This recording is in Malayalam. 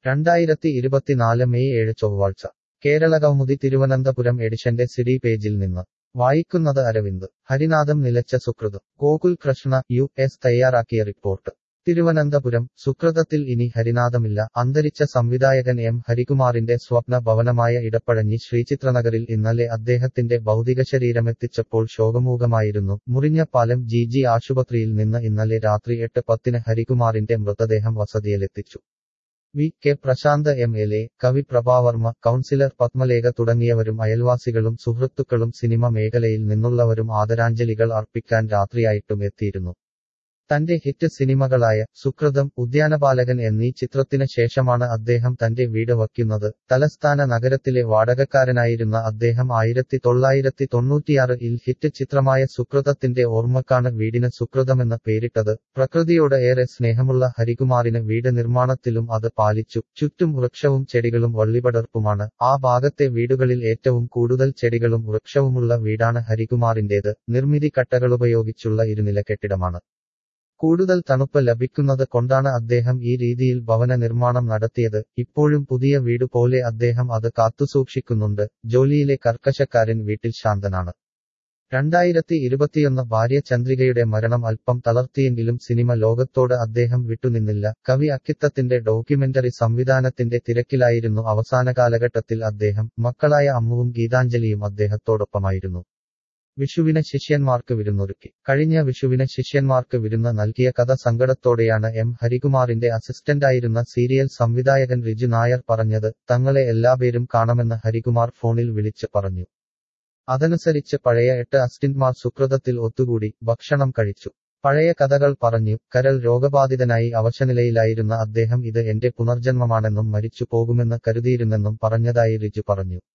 രണ്ടായിരത്തി ഇരുപത്തിനാല് മെയ് ഏഴ് ചൊവ്വാഴ്ച കേരളകൗമുദി തിരുവനന്തപുരം എഡിഷന്റെ സിഡി പേജിൽ നിന്ന് വായിക്കുന്നത് അരവിന്ദ് ഹരിനാഥം നിലച്ച സുകൃതം ഗോകുൽ കൃഷ്ണ യു എസ് തയ്യാറാക്കിയ റിപ്പോർട്ട് തിരുവനന്തപുരം സുകൃതത്തിൽ ഇനി ഹരിനാഥമില്ല അന്തരിച്ച സംവിധായകൻ എം ഹരികുമാറിന്റെ സ്വപ്ന ഭവനമായ ഇടപ്പഴഞ്ഞി ശ്രീചിത്രനഗറിൽ ഇന്നലെ അദ്ദേഹത്തിന്റെ ഭൗതികശരീരമെത്തിച്ചപ്പോൾ ശോകമൂകമായിരുന്നു മുറിഞ്ഞപ്പാലം ജി ജി ആശുപത്രിയിൽ നിന്ന് ഇന്നലെ രാത്രി എട്ട് പത്തിന് ഹരികുമാറിന്റെ മൃതദേഹം വസതിയിലെത്തിച്ചു V K Prashanth M L A കവി പ്രഭാവർമ്മ കൗൺസിലർ പത്മലേഖ തുടങ്ങിയവരും അയൽവാസികളും സുഹൃത്തുക്കളും സിനിമ മേഖലയിൽ നിന്നുള്ളവരും ആദരാഞ്ജലികൾ അർപ്പിക്കാൻ രാത്രിയായിട്ടും എത്തിയിരുന്നു തന്റെ ഹിറ്റ് സിനിമകളായ സുകൃതം ഉദ്യാനപാലകൻ എന്നീ ചിത്രത്തിന് ശേഷമാണ് അദ്ദേഹം തന്റെ വീട് വയ്ക്കുന്നത് തലസ്ഥാന നഗരത്തിലെ വാടകക്കാരനായിരുന്ന അദ്ദേഹം ആയിരത്തി തൊള്ളായിരത്തി തൊണ്ണൂറ്റിയാറിൽ ഹിറ്റ് ചിത്രമായ സുകൃതത്തിന്റെ ഓർമ്മക്കാണ് വീടിന് സുകൃതമെന്ന് പേരിട്ടത് പ്രകൃതിയോട് ഏറെ സ്നേഹമുള്ള ഹരികുമാറിന് വീട് നിർമ്മാണത്തിലും അത് പാലിച്ചു ചുറ്റും വൃക്ഷവും ചെടികളും വള്ളിപടർപ്പുമാണ് ആ ഭാഗത്തെ വീടുകളിൽ ഏറ്റവും കൂടുതൽ ചെടികളും വൃക്ഷവുമുള്ള വീടാണ് ഹരികുമാറിന്റേത് നിർമ്മിതി കട്ടകളുപയോഗിച്ചുള്ള ഇരുനില കെട്ടിടമാണ് കൂടുതൽ തണുപ്പ് ലഭിക്കുന്നത് കൊണ്ടാണ് അദ്ദേഹം ഈ രീതിയിൽ ഭവന നിർമ്മാണം നടത്തിയത് ഇപ്പോഴും പുതിയ വീട് പോലെ അദ്ദേഹം അത് കാത്തുസൂക്ഷിക്കുന്നുണ്ട് ജോലിയിലെ കർക്കശക്കാരൻ വീട്ടിൽ ശാന്തനാണ് രണ്ടായിരത്തി ഇരുപത്തിയൊന്ന് ഭാര്യ ചന്ദ്രികയുടെ മരണം അല്പം തളർത്തിയെങ്കിലും സിനിമ ലോകത്തോട് അദ്ദേഹം വിട്ടുനിന്നില്ല കവി അക്കിത്തത്തിന്റെ ഡോക്യുമെന്ററി സംവിധാനത്തിന്റെ തിരക്കിലായിരുന്നു അവസാന കാലഘട്ടത്തിൽ അദ്ദേഹം മക്കളായ അമ്മുവും ഗീതാഞ്ജലിയും അദ്ദേഹത്തോടൊപ്പമായിരുന്നു വിഷുവിന് ശിഷ്യന്മാർക്ക് വിരുന്നൊരുക്കി കഴിഞ്ഞ വിഷുവിന് ശിഷ്യന്മാർക്ക് വിരുന്ന് നൽകിയ കഥ സങ്കടത്തോടെയാണ് എം ഹരികുമാറിന്റെ അസിസ്റ്റന്റായിരുന്ന സീരിയൽ സംവിധായകൻ റിജു നായർ പറഞ്ഞത് തങ്ങളെ എല്ലാപേരും കാണുമെന്ന് ഹരികുമാർ ഫോണിൽ വിളിച്ച് പറഞ്ഞു അതനുസരിച്ച് പഴയ എട്ട് അസിസ്റ്റന്റ്മാർ സുകൃതത്തിൽ ഒത്തുകൂടി ഭക്ഷണം കഴിച്ചു പഴയ കഥകൾ പറഞ്ഞു കരൾ രോഗബാധിതനായി അവശനിലയിലായിരുന്ന അദ്ദേഹം ഇത് എന്റെ പുനർജന്മമാണെന്നും മരിച്ചു പോകുമെന്ന് കരുതിയിരുന്നെന്നും പറഞ്ഞതായി റിജു പറഞ്ഞു